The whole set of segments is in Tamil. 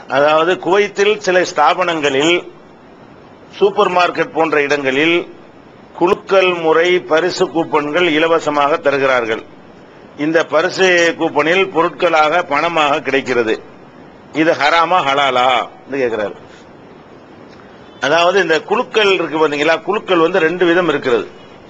அதாவது குவைத்தில் சில ஸ்தாபனங்களில் சூப்பர் மார்க்கெட் போன்ற இடங்களில் குலுக்கல் முறை பரிசு கூப்பன்கள் இலவசமாக தருகிறார்கள் இந்த பரிசு கூப்பனில் பொருட்களாக பணமாக கிடைக்கிறது இது ஹராமா ஹலாலா கேட்கிறாரு அதாவது இந்த குழுக்கள் இருக்கு பாத்தீங்களா குழுக்கள் வந்து ரெண்டு விதம் இருக்கிறது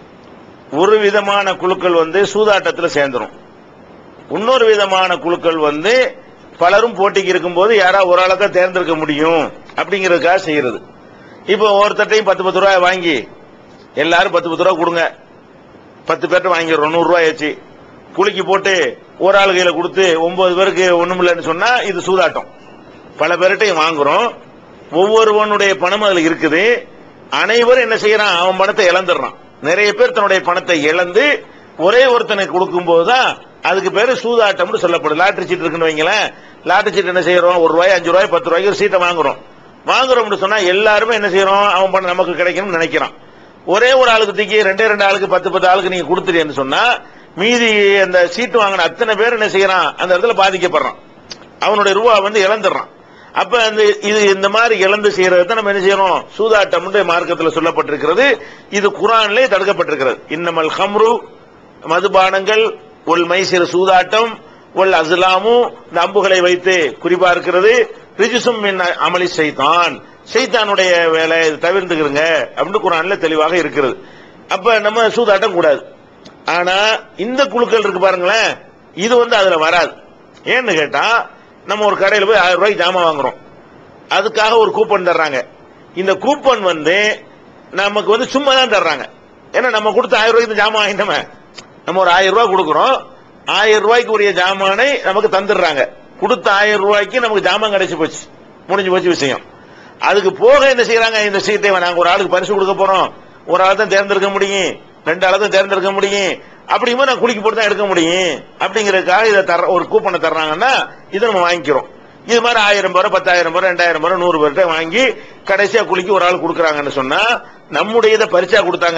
ஒரு விதமான குழுக்கள் வந்து சூதாட்டத்தில் சேர்ந்துரும் இன்னொரு விதமான குழுக்கள் வந்து பலரும் போட்டிக்கு இருக்கும்போது யாரா ஒரு ஆளை தான் தேர்ந்தெடுக்க முடியும் அப்படிங்கறதுக்காக செய்யறது இப்போ ஒருத்தட்டையும் பத்து பத்து ரூபாய் வாங்கி எல்லாரும் பத்து பத்து ரூபா கொடுங்க பத்து பேர்ட்ட வாங்கிடுறோம் நூறு ரூபாய் ஆச்சு குலுக்கி போட்டு ஒரு ஆள் கையில கொடுத்து ஒன்பது பேருக்கு ஒண்ணுமில்லைன்னு சொன்னா இது சூதாட்டம் பல பேர்கிட்டையும் வாங்குறோம் ஒவ்வொருவனுடைய பணம் அதுல இருக்குது அனைவரும் என்ன செய்யறான் அவன் பணத்தை இழந்துடுறான் நிறைய பேர் தன்னுடைய பணத்தை இழந்து ஒரே ஒருத்தனுக்கு கொடுக்கும் போதுதான் அதுக்கு பேரு சூதாட்டம்னு சொல்லப்படுது லாட்டரி சீட் இருக்குன்னு வைங்களேன் லாட்டரி சீட் என்ன செய்யறோம் ஒரு ரூபாய் அஞ்சு ரூபாய் பத்து ரூபாய்க்கு ஒரு சீட்டை வாங்குறோம் வாங்குறோம்னு சொன்னா எல்லாருமே என்ன செய்யறோம் அவன் பணம் நமக்கு கிடைக்கணும்னு நினைக்கிறான் ஒரே ஒரு ஆளுக்கு தூக்கி ரெண்டே ரெண்டு ஆளுக்கு பத்து பத்து ஆளுக்கு நீங்க கொடுத்துட்டீங்கன்னு சொன்னா மீதி அந்த சீட்டு வாங்கின அத்தனை பேர் என்ன செய்யறான் அந்த இடத்துல பாதிக்கப்படுறான் அவனுடைய ரூபா வந்து இழந்துடுறான் அப்ப அந்த இது இந்த மாதிரி இழந்து செய்யறதை நம்ம என்ன செய்யறோம் சூதாட்டம் மார்க்கத்தில் சொல்லப்பட்டிருக்கிறது இது குரான்லே தடுக்கப்பட்டிருக்கிறது இன்னமல் ஹம்ரு மதுபானங்கள் ஒல் மைசிற சூதாட்டம் ஒல் அஸ்லாமு இந்த அம்புகளை வைத்து குறிப்பா இருக்கிறது ரிஜிசும் அமளி செய்தான் செய்தானுடைய வேலை தவிர்த்துக்கிறங்க அப்படின்னு குரான்ல தெளிவாக இருக்கிறது அப்ப நம்ம சூதாட்டம் கூடாது ஆனா இந்த குழுக்கள் இருக்கு பாருங்களேன் இது வந்து அதுல வராது ஏன்னு கேட்டா நம்ம ஒரு கடையில் போய் ஆயிரம் ரூபாய்க்கு ஜாமான் வாங்குறோம் அதுக்காக ஒரு கூப்பன் தர்றாங்க இந்த கூப்பன் வந்து நமக்கு வந்து சும்மா தான் தர்றாங்க ஏன்னா நம்ம கொடுத்த ஆயிரம் ரூபாய்க்கு ஜாமான் வாங்கிட்டோமே நம்ம ஒரு ஆயிரம் ரூபாய் கொடுக்குறோம் ஆயிரம் ரூபாய்க்கு உரிய ஜாமானை நமக்கு தந்துடுறாங்க கொடுத்த ஆயிரம் ரூபாய்க்கு நமக்கு ஜாமான் கிடைச்சு போச்சு முடிஞ்சு போச்சு விஷயம் அதுக்கு போக என்ன செய்யறாங்க இந்த சீட்டை நாங்க ஒரு ஆளுக்கு பரிசு கொடுக்க போறோம் ஒரு ஆளை தான் தேர்ந்தெடுக்க முடியும் ரெண்டு ஆளை தான் தேர்ந்தெடுக்க முடியும் அப்படிங்கும்போது நான் குளிக்க போட்டு தான் எடுக்க முடியும் அப்படிங்கறதுக்காக இதை தர ஒரு கூப்பனை தர்றாங்கன்னா இதை நம்ம வாங்கிக்கிறோம் இது மாதிரி ஆயிரம் பேர் பத்தாயிரம் பேர் ரெண்டாயிரம் பேர் நூறு பேர்கிட்ட வாங்கி கடைசியா குளிக்க ஒரு ஆள் கொடுக்குறாங்கன்னு சொன்னா நம்முடைய இதை பரிசா கொடுத்தாங்க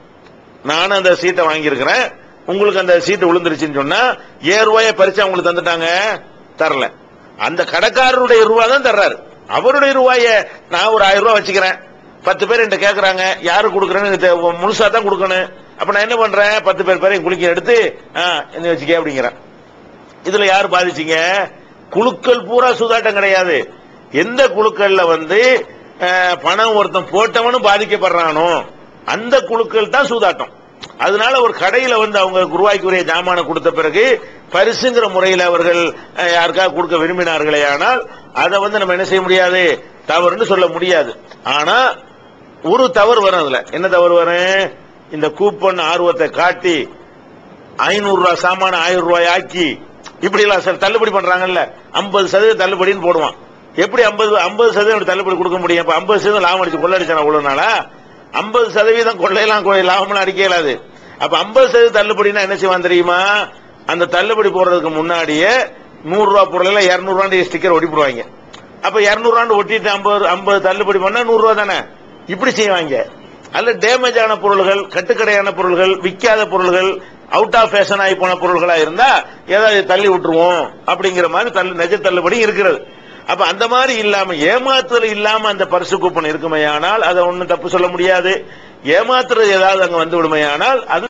நானும் அந்த சீட்டை வாங்கியிருக்கிறேன் உங்களுக்கு அந்த சீட்டு விழுந்துருச்சுன்னு சொன்னா ஏழு ரூபாய பரிசா உங்களுக்கு தந்துட்டாங்க தரல அந்த கடைக்காரருடைய ரூபா தான் தர்றாரு அவருடைய ரூபாய நான் ஒரு ஆயிரம் ரூபாய் வச்சுக்கிறேன் பத்து பேர் என்கிட்ட கேட்கறாங்க யாரு கொடுக்குறேன்னு முழுசா தான் கொடுக்கணும் அப்ப நான் என்ன பண்றேன் பத்து பேர் பேரையும் குளிக்க எடுத்து என்ன வச்சுக்க அப்படிங்கிறேன் இதுல யாரு பாதிச்சீங்க குழுக்கள் பூரா சூதாட்டம் கிடையாது எந்த குழுக்கள்ல வந்து பணம் ஒருத்தன் போட்டவனும் பாதிக்கப்படுறானோ அந்த குழுக்கள் தான் சூதாட்டம் அதனால ஒரு கடையில வந்து அவங்க குருவாய்க்குரிய ஜாமான கொடுத்த பிறகு பரிசுங்கிற முறையில் அவர்கள் யாருக்காக கொடுக்க விரும்பினார்களே ஆனால் அதை வந்து நம்ம என்ன செய்ய முடியாது தவறுன்னு சொல்ல முடியாது ஆனா ஒரு தவறு வரும் அதுல என்ன தவறு வரும் இந்த கூப்பன் ஆர்வத்தை காட்டி ஐநூறு ரூபாய் சாமான ஆயிரம் ரூபாய் ஆக்கி இப்படி எல்லாம் சார் தள்ளுபடி பண்றாங்கல்ல ஐம்பது சதவீதம் தள்ளுபடின்னு போடுவான் எப்படி ஐம்பது ஐம்பது சதவீதம் தள்ளுபடி கொடுக்க முடியும் இப்ப ஐம்பது சதவீதம் லாபம் அடிச்சு கொள்ளடிச்சான இவ்வளவு நாளா ஐம்பது சதவீதம் கொள்ளையெல்லாம் லாபம்லாம் அடிக்க இயலாது அப்ப ஐம்பது சதவீதம் தள்ளுபடினா என்ன செய்வான் தெரியுமா அந்த தள்ளுபடி போடுறதுக்கு முன்னாடியே நூறு ரூபாய் பொருள் இருநூறு ரூபாய் ஸ்டிக்கர் ஒட்டிவிடுவாங்க அப்ப இருநூறு ரூபாய் ஒட்டிட்டு ஐம்பது ஐம்பது தள்ளுபடி பண்ணா நூறு ரூபாய் தானே இப்படி செய்வாங்க அல்ல டேமேஜ் ஆன பொருள்கள் கட்டுக்கடையான பொருள்கள் விற்காத பொருள்கள் அவுட் ஆஃப் ஃபேஷன் ஆகி போன பொருள்களா இருந்தா ஏதாவது தள்ளி விட்டுருவோம் அப்படிங்கிற மாதிரி தள்ளு நெஜ தள்ளுபடி இருக்கிறது அப்ப அந்த மாதிரி இல்லாம ஏமாத்துதல் இல்லாம அந்த பரிசு கூப்பன் இருக்குமையானால் அதை ஒன்னும் தப்பு சொல்ல முடியாது ஏமாத்துறது ஏதாவது அங்க வந்து விடுமையானால் அது